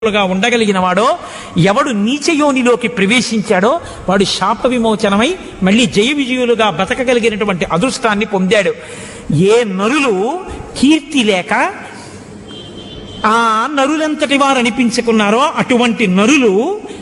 గా ఉండగలిగిన వాడో ఎవడు నీచయోనిలోకి ప్రవేశించాడో వాడు శాప విమోచనమై మళ్ళీ జయ విజయులుగా బతకగలిగినటువంటి అదృష్టాన్ని పొందాడు ఏ నరులు కీర్తి లేక ఆ నరులంతటి వారు అనిపించుకున్నారో అటువంటి నరులు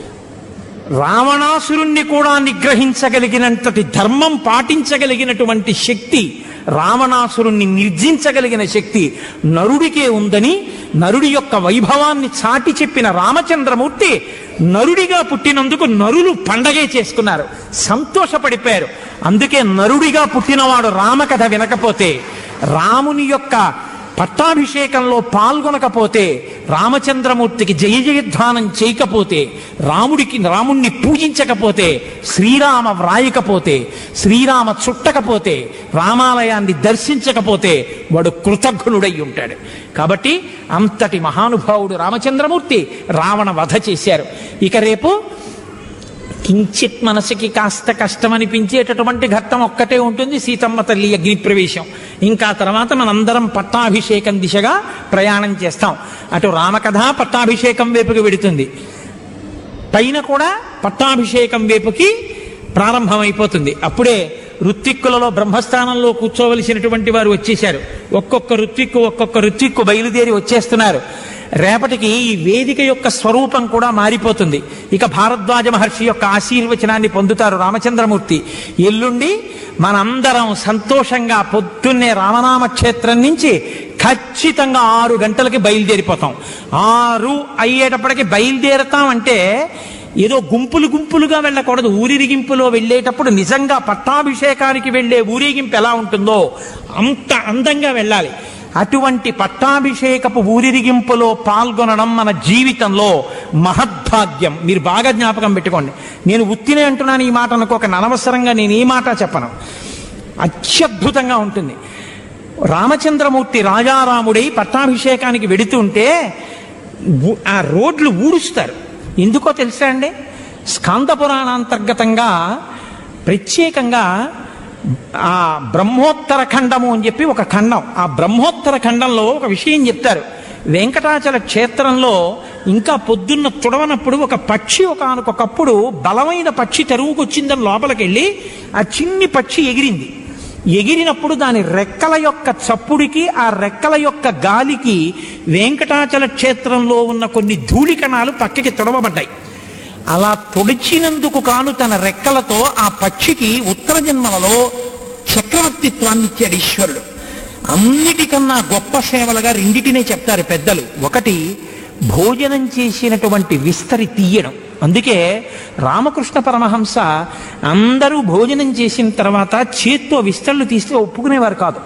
రావణాసురుణ్ణి కూడా నిగ్రహించగలిగినంతటి ధర్మం పాటించగలిగినటువంటి శక్తి రావణాసురుణ్ణి నిర్జించగలిగిన శక్తి నరుడికే ఉందని నరుడి యొక్క వైభవాన్ని చాటి చెప్పిన రామచంద్రమూర్తి నరుడిగా పుట్టినందుకు నరులు పండగే చేసుకున్నారు సంతోషపడిపోయారు అందుకే నరుడిగా పుట్టినవాడు రామకథ వినకపోతే రాముని యొక్క పట్టాభిషేకంలో పాల్గొనకపోతే రామచంద్రమూర్తికి జయ జయధ్వానం చేయకపోతే రాముడికి రాముణ్ణి పూజించకపోతే శ్రీరామ వ్రాయకపోతే శ్రీరామ చుట్టకపోతే రామాలయాన్ని దర్శించకపోతే వాడు కృతజ్ఞుడై ఉంటాడు కాబట్టి అంతటి మహానుభావుడు రామచంద్రమూర్తి రావణ వధ చేశారు ఇక రేపు కించిత్ మనసుకి కాస్త కష్టం అనిపించేటటువంటి ఘట్టం ఒక్కటే ఉంటుంది సీతమ్మ తల్లి అగ్ని ప్రవేశం ఇంకా తర్వాత మనందరం పట్టాభిషేకం దిశగా ప్రయాణం చేస్తాం అటు రామకథ పట్టాభిషేకం వైపుకి వెడుతుంది పైన కూడా పట్టాభిషేకం వైపుకి ప్రారంభమైపోతుంది అప్పుడే రుత్తిక్కులలో బ్రహ్మస్థానంలో కూర్చోవలసినటువంటి వారు వచ్చేశారు ఒక్కొక్క రుత్తిక్కు ఒక్కొక్క రుత్తిక్కు బయలుదేరి వచ్చేస్తున్నారు రేపటికి ఈ వేదిక యొక్క స్వరూపం కూడా మారిపోతుంది ఇక భారద్వాజ మహర్షి యొక్క ఆశీర్వచనాన్ని పొందుతారు రామచంద్రమూర్తి ఎల్లుండి మనందరం సంతోషంగా పొద్దున్నే రామనామ క్షేత్రం నుంచి ఖచ్చితంగా ఆరు గంటలకి బయలుదేరిపోతాం ఆరు అయ్యేటప్పటికి బయలుదేరతాం అంటే ఏదో గుంపులు గుంపులుగా వెళ్ళకూడదు ఊరిరిగింపులో వెళ్ళేటప్పుడు నిజంగా పట్టాభిషేకానికి వెళ్ళే ఊరేగింపు ఎలా ఉంటుందో అంత అందంగా వెళ్ళాలి అటువంటి పట్టాభిషేకపు ఊరిరిగింపులో పాల్గొనడం మన జీవితంలో మహద్భాగ్యం మీరు బాగా జ్ఞాపకం పెట్టుకోండి నేను ఉత్తినే అంటున్నాను ఈ మాట అనుకోక అనవసరంగా నేను ఈ మాట చెప్పను అత్యద్భుతంగా ఉంటుంది రామచంద్రమూర్తి రాజారాముడై పట్టాభిషేకానికి వెడుతుంటే ఊ- ఆ రోడ్లు ఊడుస్తారు ఎందుకో తెలుసా అండి స్కాంద పురాణాంతర్గతంగా ప్రత్యేకంగా ఆ బ్రహ్మోత్తర ఖండము అని చెప్పి ఒక ఖండం ఆ బ్రహ్మోత్తర ఖండంలో ఒక విషయం చెప్తారు వెంకటాచల క్షేత్రంలో ఇంకా పొద్దున్న తుడవనప్పుడు ఒక పక్షి ఒకనకొకప్పుడు బలమైన పక్షి తెరువుకొచ్చిందని లోపలికి వెళ్ళి ఆ చిన్ని పక్షి ఎగిరింది ఎగిరినప్పుడు దాని రెక్కల యొక్క చప్పుడికి ఆ రెక్కల యొక్క గాలికి వెంకటాచల క్షేత్రంలో ఉన్న కొన్ని ధూళికణాలు పక్కకి తొడవబడ్డాయి అలా తొడిచినందుకు కాను తన రెక్కలతో ఆ పక్షికి ఉత్తర జన్మలలో చక్రవర్తిత్వాన్ని ఇచ్చాడు ఈశ్వరుడు అన్నిటికన్నా గొప్ప సేవలుగా రెండిటినే చెప్తారు పెద్దలు ఒకటి భోజనం చేసినటువంటి విస్తరి తీయడం అందుకే రామకృష్ణ పరమహంస అందరూ భోజనం చేసిన తర్వాత చేత్తో విస్తళ్ళు తీస్తే ఒప్పుకునేవారు కాదు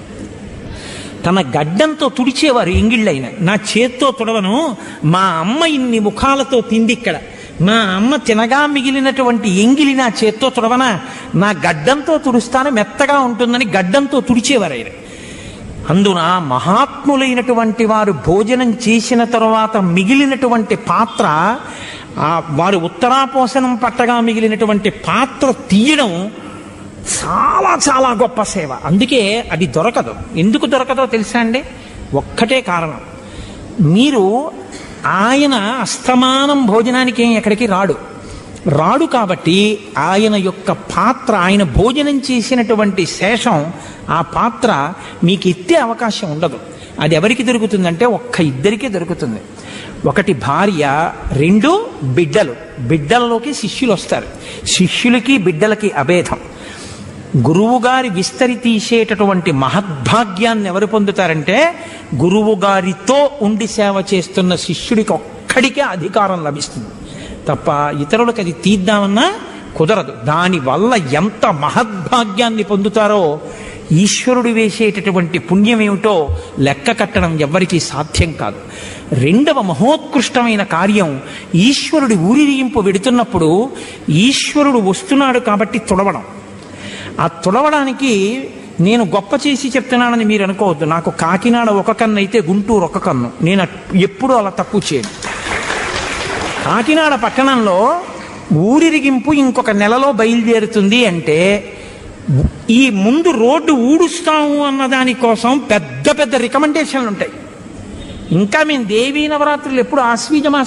తన గడ్డంతో తుడిచేవారు ఎంగిళ్ళైన నా చేత్తో తుడవను మా అమ్మ ఇన్ని ముఖాలతో తింది ఇక్కడ మా అమ్మ తినగా మిగిలినటువంటి ఎంగిలి నా చేత్తో తుడవనా నా గడ్డంతో తుడుస్తాను మెత్తగా ఉంటుందని గడ్డంతో తుడిచేవారు ఆయన అందున మహాత్ములైనటువంటి వారు భోజనం చేసిన తరువాత మిగిలినటువంటి పాత్ర ఆ వారు ఉత్తరాపోసనం పట్టగా మిగిలినటువంటి పాత్ర తీయడం చాలా చాలా గొప్ప సేవ అందుకే అది దొరకదు ఎందుకు దొరకదో తెలుసా అండి ఒక్కటే కారణం మీరు ఆయన అస్తమానం భోజనానికి ఏం ఎక్కడికి రాడు రాడు కాబట్టి ఆయన యొక్క పాత్ర ఆయన భోజనం చేసినటువంటి శేషం ఆ పాత్ర మీకు ఎత్తే అవకాశం ఉండదు అది ఎవరికి దొరుకుతుందంటే ఒక్క ఇద్దరికే దొరుకుతుంది ఒకటి భార్య రెండు బిడ్డలు బిడ్డలలోకి శిష్యులు వస్తారు శిష్యులకి బిడ్డలకి అభేదం గురువుగారి విస్తరి తీసేటటువంటి మహద్భాగ్యాన్ని ఎవరు పొందుతారంటే గురువుగారితో ఉండి సేవ చేస్తున్న శిష్యుడికి ఒక్కడికే అధికారం లభిస్తుంది తప్ప ఇతరులకు అది తీద్దామన్నా కుదరదు దానివల్ల ఎంత మహద్భాగ్యాన్ని పొందుతారో ఈశ్వరుడు వేసేటటువంటి పుణ్యం ఏమిటో లెక్క కట్టడం ఎవ్వరికీ సాధ్యం కాదు రెండవ మహోత్కృష్టమైన కార్యం ఈశ్వరుడి ఊరిరియింపు వెడుతున్నప్పుడు ఈశ్వరుడు వస్తున్నాడు కాబట్టి తుడవడం ఆ తుడవడానికి నేను గొప్ప చేసి చెప్తున్నానని మీరు అనుకోవద్దు నాకు కాకినాడ ఒక కన్ను అయితే గుంటూరు ఒక కన్ను నేను అట్- ఎప్పుడూ అలా తక్కువ చేయను కాకినాడ పట్టణంలో ఊరిరిగింపు ఇంకొక నెలలో బయలుదేరుతుంది అంటే ఈ ముందు రోడ్డు ఊడుస్తాము అన్న దానికోసం పెద్ద పెద్ద రికమెండేషన్లు ఉంటాయి ఇంకా మేము దేవీ నవరాత్రులు ఎప్పుడు ఆశ్వీజ